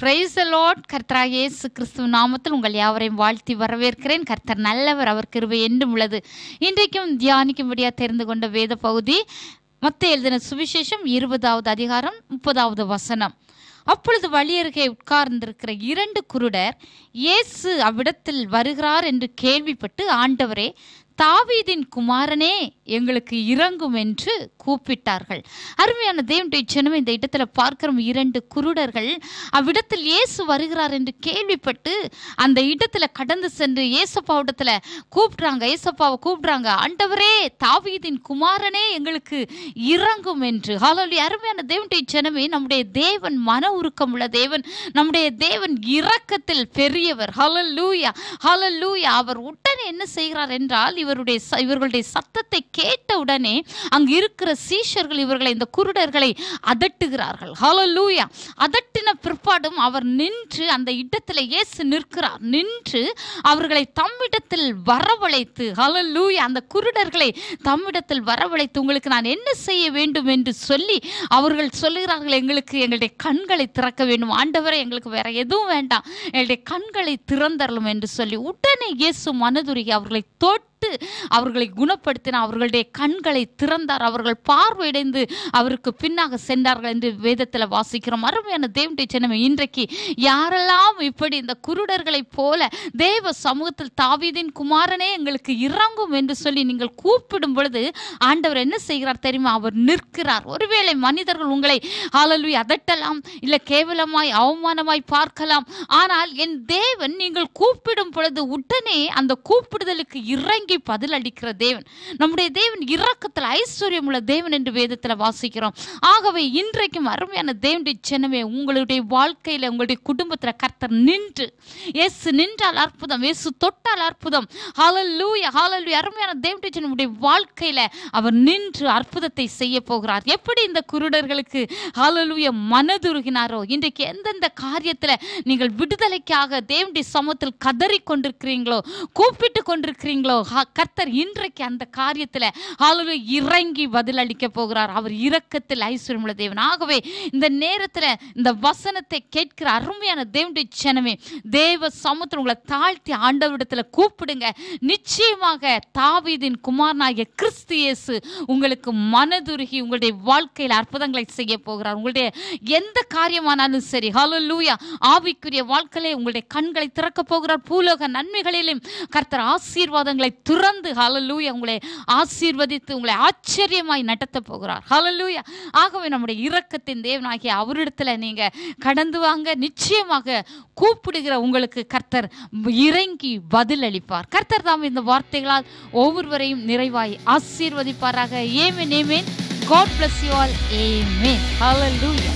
Price Lord கர்த்தராக இயேசு கிறிஸ்துவ நாமத்தில் உங்கள் யாவரையும் வாழ்த்தி வரவேற்கிறேன் கர்த்தர் நல்லவர் அவர் கிருபை என்றும் உள்ளது இன்றைக்கும் தியானிக்கும்படியாக தெரிந்து கொண்ட வேத பகுதி மத்த எழுதின சுவிசேஷம் இருபதாவது அதிகாரம் முப்பதாவது வசனம் அப்பொழுது வழியருகே உட்கார்ந்திருக்கிற இரண்டு குருடர் இயேசு அவ்விடத்தில் வருகிறார் என்று கேள்விப்பட்டு ஆண்டவரே தாவீதின் குமாரனே எங்களுக்கு இறங்கும் என்று கூப்பிட்டார்கள் அருமையான தேவனுடைய ஜனமே இந்த இடத்துல பார்க்கிறோம் இரண்டு குருடர்கள் அவ்விடத்தில் இயேசு வருகிறார் என்று கேள்விப்பட்டு அந்த இடத்துல கடந்து சென்று இயேசப்பாவிடத்துல கூப்பிடுறாங்க இயேசப்பாவை கூப்பிடுறாங்க ஆண்டவரே தாவீதின் குமாரனே எங்களுக்கு இறங்கும் என்று ஹalleluya அருமையான தேவனுடைய ஜனமே நம்முடைய தேவன் மன உருக்கம் உள்ள தேவன் நம்முடைய தேவன் இரக்கத்தில் பெரியவர் ஹalleluya ஹalleluya அவர் உடனே என்ன செய்கிறார் என்றால் இவருடைய ச- இவர்களுடைய சத்தத்தை கேட்ட உடனே அங்கு இருக்கிற சீஷர்கள் இவர்களை இந்த குருடர்களை அதட்டுகிறார்கள் ஹalleluya அதட்டின பிற்பாடும் அவர் நின்று அந்த இடத்துல இயேசு நிற்கிறார் நின்று அவர்களை தம்மிடத்தில் வரவழைத்து ஹalleluya அந்த குருடர்களை தம்மிடத்தில் வரவழைத்து உங்களுக்கு நான் என்ன செய்ய வேண்டும் என்று சொல்லி அவர்கள் சொல்லுகிறார்கள் எங்களுக்கு எங்களுடைய கண்களை திறக்க வேண்டும் ஆண்டவரே எங்களுக்கு வேற எதுவும் வேண்டாம் எங்களுடைய கண்களை திறந்தரலும் என்று சொல்லி உடனே இயேசு மனதுருகி அவர்களை தொட்டு அவர்களை குணப்படுத்தின அவர்களுடைய கண்களை திறந்தார் அவர்கள் பார்வையடைந்து அவருக்கு பின்னாக சென்றார்கள் என்று வேதத்தில் வாசிக்கிறோம் அருமையான தேவனுடைய சின்னமே இன்றைக்கு யாரெல்லாம் இப்படி இந்த குருடர்களைப் போல தேவ சமூகத்தில் தாவீதின் குமாரனே எங்களுக்கு இறங்கும் என்று சொல்லி நீங்கள் கூப்பிடும் பொழுது ஆண்டவர் என்ன செய்கிறார் தெரியுமா அவர் நிற்கிறார் ஒருவேளை மனிதர்கள் உங்களை ஹalleluya அதட்டலாம் இல்ல கேவலமாய் அவமானமாய் பார்க்கலாம் ஆனால் என் தேவன் நீங்கள் கூப்பிடும் பொழுது உடனே அந்த கூப்பிடுதலுக்கு இறங்கி பதிலளிக்கிற தேவன் நம்முடைய தேவன் இரக்கத்தில் ஐஸ்வர்யம் உள்ள தேவன் என்று வேதத்தில் வாசிக்கிறோம் ஆகவே இன்றைக்கும் அருமையான தேவனுடைய சின்னமே உங்களுடைய வாழ்க்கையில உங்களுடைய குடும்பத்துல கர்த்தர் நின்று இயேசு நின்றால் அற்புதம் இயேசு தொட்டால் அற்புதம் ஹalleluya ஹalleluya அருமையான தேவனுடைய சின்னமுடைய வாழ்க்கையில அவர் நின்று அற்புதத்தை செய்ய போகிறார் எப்படி இந்த குருடர்களுக்கு ஹalleluya மனதுருகினாரோ இன்றைக்கு எந்தெந்த காரியத்துல நீங்கள் விடுதலைக்காக தேவனுடைய சமூகத்தில் கதறி கொண்டிருக்கிறீங்களோ கூப்பிட்டு கொண்டிருக்கிறீங்களோ ஹ- கர்த்தர் இன்றைக்கு அந்த காரியத்துல ஹalleluya இறங்கி பதிலளிக்க போகிறார் அவர் இரக்கத்தில் ஐஸ்வர்யமுள்ள தேவன் ஆகவே இந்த நேரத்துல இந்த வசனத்தை கேட்கிற அருமையான தேவனுடைய ஜனமே தேவ சமுத்திரம் உங்களை தாழ்த்தி ஆண்டவரிடத்துல கூப்பிடுங்க நிச்சயமாக தாவீதின் குமாரனாகிய கிறிஸ்து இயேசு உங்களுக்கு மனதுருகி உங்களுடைய வாழ்க்கையில் அற்புதங்களை செய்ய போகிறார் உங்களுடைய எந்த காரியமானாலும் சரி ஹalleluya ஆவிக்குரிய வாழ்க்கையிலே உங்களுடைய கண்களை திறக்க போகிறார் பூலோக நன்மைகளிலும் கர்த்தர் ஆசீர்வாதங்களை துறந்து ஹalleluya உங்களை ஆசீர்வதித்து உங்களை ஆச்சரியமாய் நடத்த போகிறார் ஹalleluya ஆகவே நம்முடைய இரக்கத்தின் தேவனாகிய அவரிடத்துல நீங்க கடந்து வாங்க நிச்சயமாக கூப்பிடுகிற உங்களுக்கு கர்த்தர் இறங்கி பதிலளிப்பார் கர்த்தர் தாம் இந்த வார்த்தைகளால் ஒவ்வொருவரையும் நிறைவாய் ஆசீர்வதிப்பாராக ஏமேன் ஏமேன் God bless you all. Amen. Hallelujah.